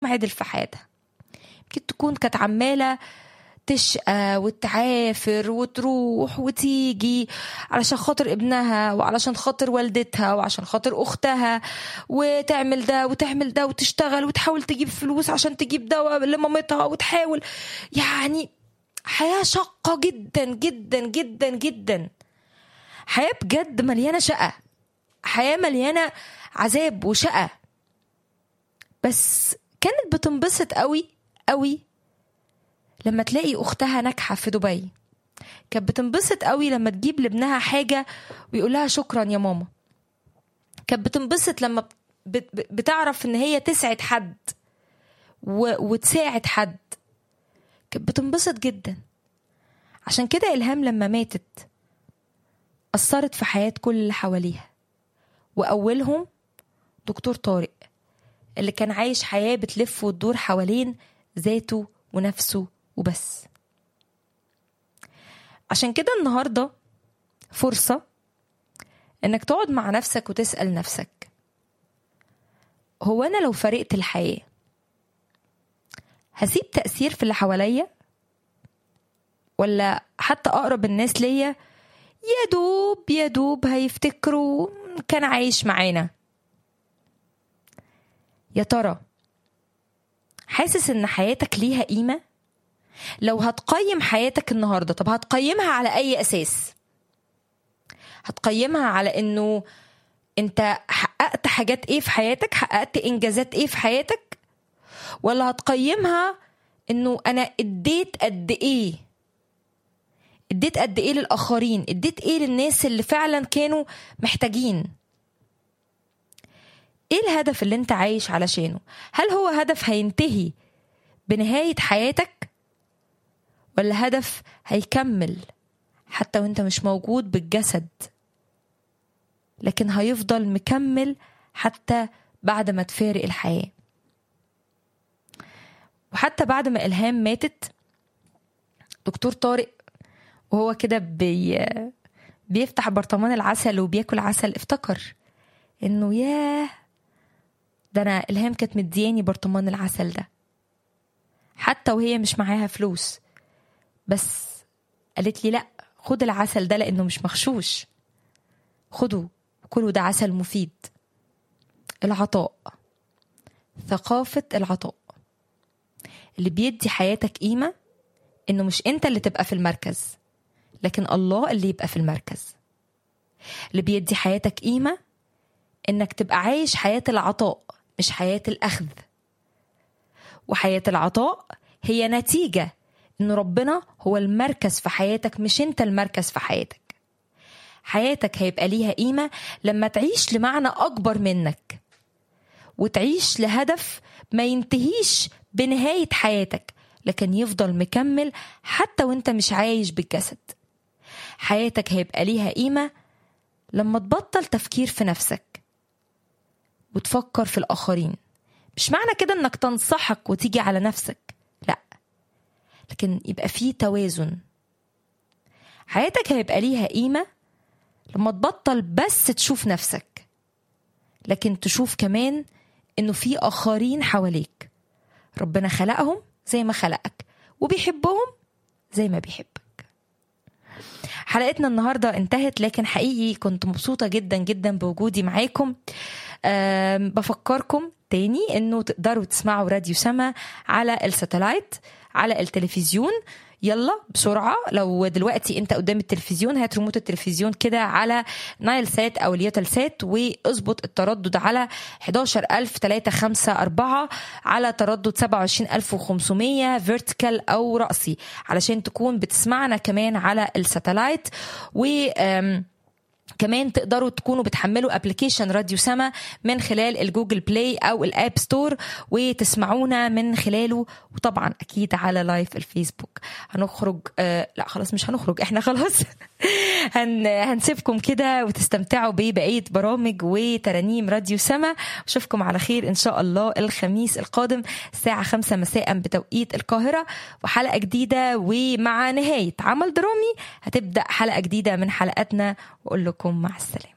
معادل في حياتها يمكن تكون كانت عماله تشقى وتعافر وتروح وتيجي علشان خاطر ابنها وعلشان خاطر والدتها وعشان خاطر اختها وتعمل ده وتعمل ده وتشتغل وتحاول تجيب فلوس عشان تجيب دواء لمامتها وتحاول يعني حياة شاقة جدا جدا جدا جدا حياة بجد مليانة شقة حياة مليانة عذاب وشقة بس كانت بتنبسط قوي قوي لما تلاقي اختها ناجحه في دبي كانت بتنبسط قوي لما تجيب لابنها حاجه ويقول لها شكرا يا ماما كانت بتنبسط لما بتعرف ان هي تسعد حد و... وتساعد حد كانت بتنبسط جدا عشان كده الهام لما ماتت اثرت في حياه كل اللي حواليها واولهم دكتور طارق اللي كان عايش حياه بتلف وتدور حوالين ذاته ونفسه وبس عشان كده النهارده فرصه انك تقعد مع نفسك وتسال نفسك هو انا لو فرقت الحياه هسيب تاثير في اللي حواليا ولا حتى اقرب الناس ليا يا دوب يا دوب هيفتكروا كان عايش معانا يا ترى حاسس ان حياتك ليها قيمه لو هتقيم حياتك النهارده طب هتقيمها على اي اساس هتقيمها على انه انت حققت حاجات ايه في حياتك حققت انجازات ايه في حياتك ولا هتقيمها انه انا اديت قد ايه اديت قد ايه للاخرين اديت ايه للناس اللي فعلا كانوا محتاجين ايه الهدف اللي انت عايش علشانه هل هو هدف هينتهي بنهاية حياتك ولا هدف هيكمل حتى وانت مش موجود بالجسد لكن هيفضل مكمل حتى بعد ما تفارق الحياة وحتى بعد ما إلهام ماتت دكتور طارق وهو كده بي بيفتح برطمان العسل وبياكل عسل افتكر انه ياه ده انا الهام كانت مدياني برطمان العسل ده حتى وهي مش معاها فلوس بس قالت لي لا خد العسل ده لانه مش مغشوش خده كله ده عسل مفيد العطاء ثقافة العطاء اللي بيدي حياتك قيمة انه مش انت اللي تبقى في المركز لكن الله اللي يبقى في المركز اللي بيدي حياتك قيمة انك تبقى عايش حياة العطاء مش حياة الأخذ وحياة العطاء هي نتيجة إن ربنا هو المركز في حياتك مش أنت المركز في حياتك حياتك هيبقى ليها قيمة لما تعيش لمعنى أكبر منك وتعيش لهدف ما ينتهيش بنهاية حياتك لكن يفضل مكمل حتى وانت مش عايش بالجسد حياتك هيبقى ليها قيمة لما تبطل تفكير في نفسك وتفكر في الآخرين مش معنى كده انك تنصحك وتيجي على نفسك لا لكن يبقى فيه توازن حياتك هيبقى ليها قيمة لما تبطل بس تشوف نفسك لكن تشوف كمان انه في آخرين حواليك ربنا خلقهم زي ما خلقك وبيحبهم زي ما بيحبك حلقتنا النهاردة انتهت لكن حقيقي كنت مبسوطة جدا جدا بوجودي معاكم أم بفكركم تاني انه تقدروا تسمعوا راديو سما على الساتلايت على التلفزيون يلا بسرعة لو دلوقتي انت قدام التلفزيون هات ريموت التلفزيون كده على نايل سات او اليوتل سات واظبط التردد على 11354 على تردد 27500 فيرتيكال او رأسي علشان تكون بتسمعنا كمان على الساتلايت و كمان تقدروا تكونوا بتحملوا ابلكيشن راديو سما من خلال الجوجل بلاي او الاب ستور وتسمعونا من خلاله وطبعا اكيد على لايف الفيسبوك هنخرج آه لا خلاص مش هنخرج احنا خلاص هن هنسيبكم كده وتستمتعوا ببقيه برامج وترانيم راديو سما اشوفكم على خير ان شاء الله الخميس القادم الساعه 5 مساء بتوقيت القاهره وحلقه جديده ومع نهايه عمل درامي هتبدا حلقه جديده من حلقاتنا واقول لكم مع السلامه